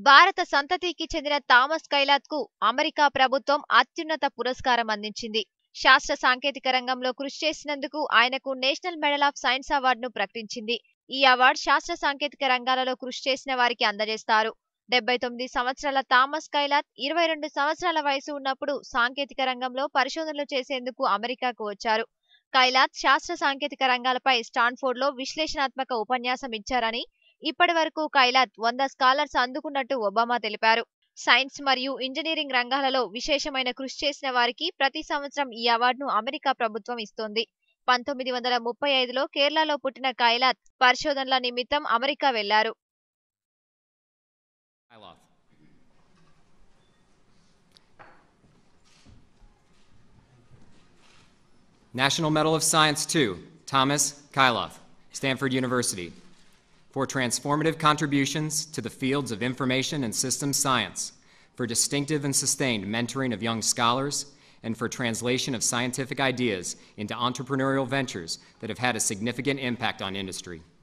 భారత సంతతికి చెందిన థామస్ కైలాత్ కు అమెరికా ప్రభుత్వం అత్యున్నత పురస్కారం అందించింది శాస్త్ర సాంకేతిక రంగంలో కృషి చేసినందుకు ఆయనకు నేషనల్ మెడల్ ఆఫ్ సైన్స్ అవార్డును ప్రకటించింది ఈ అవార్డు శాస్త్ర సాంకేతిక రంగాలలో కృషి చేసిన వారికి అందజేస్తారు డెబ్బై తొమ్మిది సంవత్సరాల థామస్ కైలాత్ ఇరవై రెండు సంవత్సరాల వయసు ఉన్నప్పుడు సాంకేతిక రంగంలో పరిశోధనలు చేసేందుకు అమెరికాకు వచ్చారు కైలాత్ శాస్త్ర సాంకేతిక రంగాలపై స్టాన్ఫోర్డ్ లో విశ్లేషణాత్మక ఉపన్యాసం ఇచ్చారని ఇప్పటి వరకు కైలాత్ వంద స్కాలర్స్ అందుకున్నట్టు ఒబామా తెలిపారు సైన్స్ మరియు ఇంజనీరింగ్ రంగాలలో విశేషమైన కృషి చేసిన వారికి ప్రతి సంవత్సరం ఈ అవార్డును అమెరికా ప్రభుత్వం ఇస్తోంది పంతొమ్మిది వందల ముప్పై ఐదులో కేరళలో పుట్టిన కైలాత్ పరిశోధనల నిమిత్తం అమెరికా వెళ్లారు Kyloth. National Medal of Science to Thomas Kyloth, Stanford University, for transformative contributions to the fields of information and systems science, for distinctive and sustained mentoring of young scholars, and for translation of scientific ideas into entrepreneurial ventures that have had a significant impact on industry.